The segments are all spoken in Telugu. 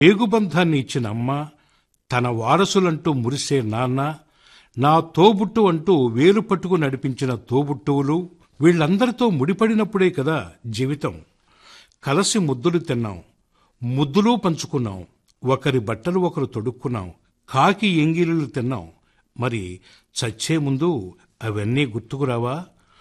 పేగుబంధాన్ని ఇచ్చిన అమ్మ తన వారసులంటూ మురిసే నాన్న నా తోబుట్టు అంటూ వేలు పట్టుకు నడిపించిన తోబుట్టువులు వీళ్ళందరితో ముడిపడినప్పుడే కదా జీవితం కలసి ముద్దులు తిన్నాం ముద్దులు పంచుకున్నాం ఒకరి బట్టలు ఒకరు తొడుక్కున్నాం కాకి ఎంగిలీలు తిన్నాం మరి చచ్చే ముందు అవన్నీ గుర్తుకురావా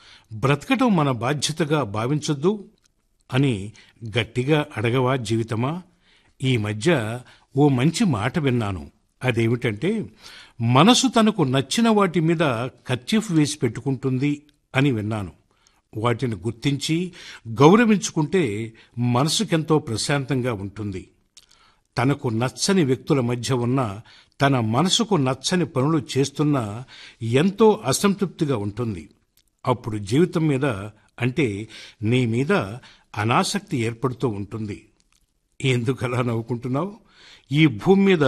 బ్రతకటం మన బాధ్యతగా భావించొద్దు అని గట్టిగా అడగవా జీవితమా ఈ మధ్య ఓ మంచి మాట విన్నాను అదేమిటంటే మనసు తనకు నచ్చిన వాటి మీద కర్చీఫ్ వేసి పెట్టుకుంటుంది అని విన్నాను వాటిని గుర్తించి గౌరవించుకుంటే మనసుకెంతో ప్రశాంతంగా ఉంటుంది తనకు నచ్చని వ్యక్తుల మధ్య ఉన్న తన మనసుకు నచ్చని పనులు చేస్తున్నా ఎంతో అసంతృప్తిగా ఉంటుంది అప్పుడు జీవితం మీద అంటే నీ మీద అనాసక్తి ఏర్పడుతూ ఉంటుంది ఎందుకలా నవ్వుకుంటున్నావు ఈ భూమి మీద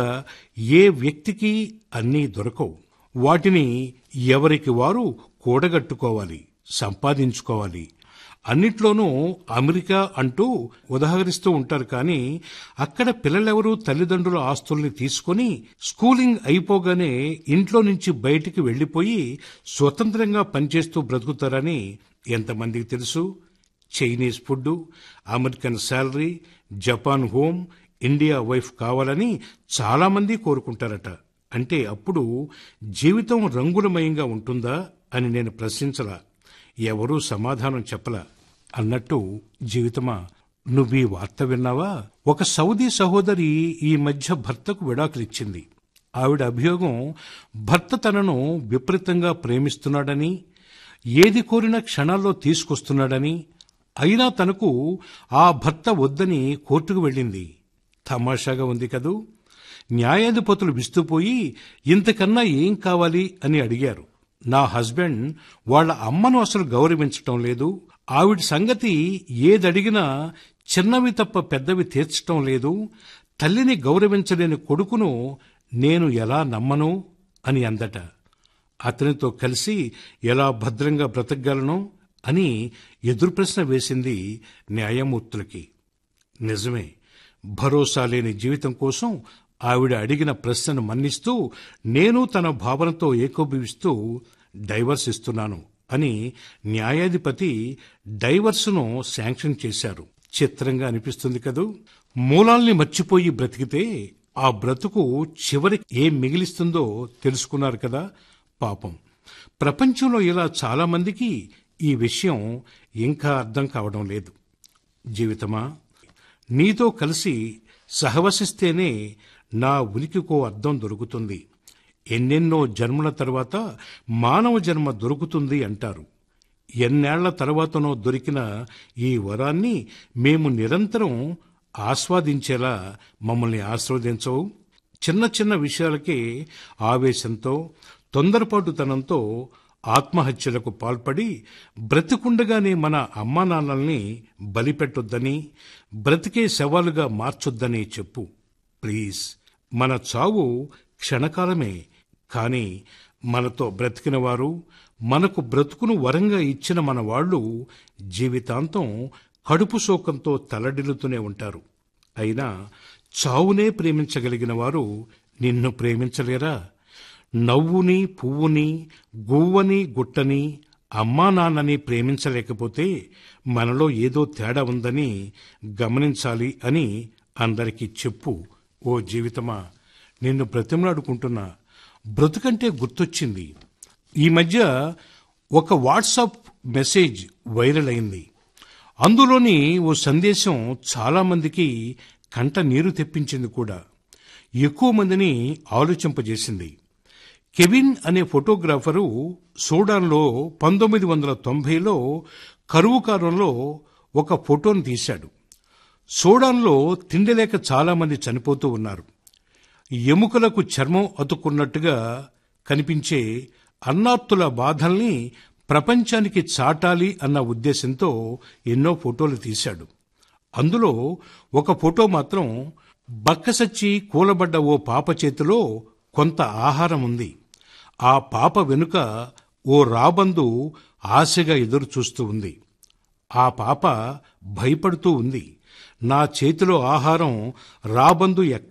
ఏ వ్యక్తికి అన్నీ దొరకవు వాటిని ఎవరికి వారు కూడగట్టుకోవాలి సంపాదించుకోవాలి అన్నిట్లోనూ అమెరికా అంటూ ఉదాహరిస్తూ ఉంటారు కానీ అక్కడ పిల్లలెవరూ తల్లిదండ్రుల ఆస్తుల్ని తీసుకొని స్కూలింగ్ అయిపోగానే ఇంట్లో నుంచి బయటికి వెళ్లిపోయి స్వతంత్రంగా పనిచేస్తూ బ్రతుకుతారని ఎంతమందికి తెలుసు Chinese food American salary Japan home India wife కావాలని చాలామంది కోరుకుంటారట అంటే అప్పుడు జీవితం రంగులమయంగా ఉంటుందా అని నేను ప్రశ్నించలా ఎవరూ సమాధానం చెప్పలా అన్నట్టు జీవితమా నువ్వు ఈ వార్త విన్నావా ఒక సౌదీ సహోదరి ఈ మధ్య భర్తకు విడాకులిచ్చింది ఆవిడ అభియోగం భర్త తనను విపరీతంగా ప్రేమిస్తున్నాడని ఏది కోరిన క్షణాల్లో తీసుకొస్తున్నాడని అయినా తనకు ఆ భర్త వద్దని కోర్టుకు వెళ్ళింది తమాషాగా ఉంది కదూ న్యాయాధిపతులు విస్తుపోయి ఇంతకన్నా ఏం కావాలి అని అడిగారు నా హస్బెండ్ వాళ్ళ అమ్మను అసలు గౌరవించటం లేదు ఆవిడ సంగతి ఏదడిగినా చిన్నవి తప్ప పెద్దవి తీర్చటం లేదు తల్లిని గౌరవించలేని కొడుకును నేను ఎలా నమ్మను అని అందట అతనితో కలిసి ఎలా భద్రంగా బ్రతకగలను అని ఎదురు ప్రశ్న వేసింది న్యాయమూర్తులకి నిజమే భరోసా లేని జీవితం కోసం ఆవిడ అడిగిన ప్రశ్నను మన్నిస్తూ నేను తన భావనతో ఏకోభవిస్తూ డైవర్స్ ఇస్తున్నాను అని న్యాయాధిపతి డైవర్స్ను శాంక్షన్ చేశారు చిత్రంగా అనిపిస్తుంది కదూ మూలాల్ని మర్చిపోయి బ్రతికితే ఆ బ్రతుకు చివరికి ఏం మిగిలిస్తుందో తెలుసుకున్నారు కదా పాపం ప్రపంచంలో ఇలా చాలామందికి ఈ విషయం ఇంకా అర్థం కావడం లేదు జీవితమా నీతో కలిసి సహవసిస్తేనే నా ఉనికికో అర్థం దొరుకుతుంది ఎన్నెన్నో జన్మల తర్వాత మానవ జన్మ దొరుకుతుంది అంటారు ఎన్నేళ్ల తర్వాతనో దొరికిన ఈ వరాన్ని మేము నిరంతరం ఆస్వాదించేలా మమ్మల్ని ఆస్వాదించవు చిన్న చిన్న విషయాలకే ఆవేశంతో తొందరపాటుతనంతో ఆత్మహత్యలకు పాల్పడి బ్రతికుండగానే మన అమ్మా నాన్నల్ని బలిపెట్టొద్దని బ్రతికే శవాలుగా మార్చొద్దని చెప్పు ప్లీజ్ మన చావు క్షణకాలమే కానీ మనతో బ్రతికిన వారు మనకు బ్రతుకును వరంగా ఇచ్చిన మన వాళ్ళు జీవితాంతం కడుపు శోకంతో తలడిల్లుతూనే ఉంటారు అయినా చావునే ప్రేమించగలిగిన వారు నిన్ను ప్రేమించలేరా నవ్వుని పువ్వుని గువ్వని గుట్టని అమ్మా నాన్నని ప్రేమించలేకపోతే మనలో ఏదో తేడా ఉందని గమనించాలి అని అందరికీ చెప్పు ఓ జీవితమా నిన్ను బ్రతిమలాడుకుంటున్నా బ్రతుకంటే గుర్తొచ్చింది ఈ మధ్య ఒక వాట్సాప్ మెసేజ్ వైరల్ అయింది అందులోని ఓ సందేశం చాలామందికి కంట నీరు తెప్పించింది కూడా ఎక్కువ మందిని ఆలోచింపజేసింది కెవిన్ అనే ఫోటోగ్రాఫరు సూడాన్లో పంతొమ్మిది వందల తొంభైలో కరువు కాలంలో ఒక ఫోటోను తీశాడు సూడాన్లో తిండి లేక చాలామంది చనిపోతూ ఉన్నారు ఎముకలకు చర్మం అతుక్కున్నట్టుగా కనిపించే అన్నార్తుల బాధల్ని ప్రపంచానికి చాటాలి అన్న ఉద్దేశంతో ఎన్నో ఫోటోలు తీశాడు అందులో ఒక ఫోటో మాత్రం బక్కసచ్చి కూలబడ్డ ఓ పాప చేతిలో కొంత ఆహారం ఉంది ఆ పాప వెనుక ఓ రాబందు ఆశగా ఎదురు చూస్తూ ఉంది ఆ పాప భయపడుతూ ఉంది నా చేతిలో ఆహారం రాబందు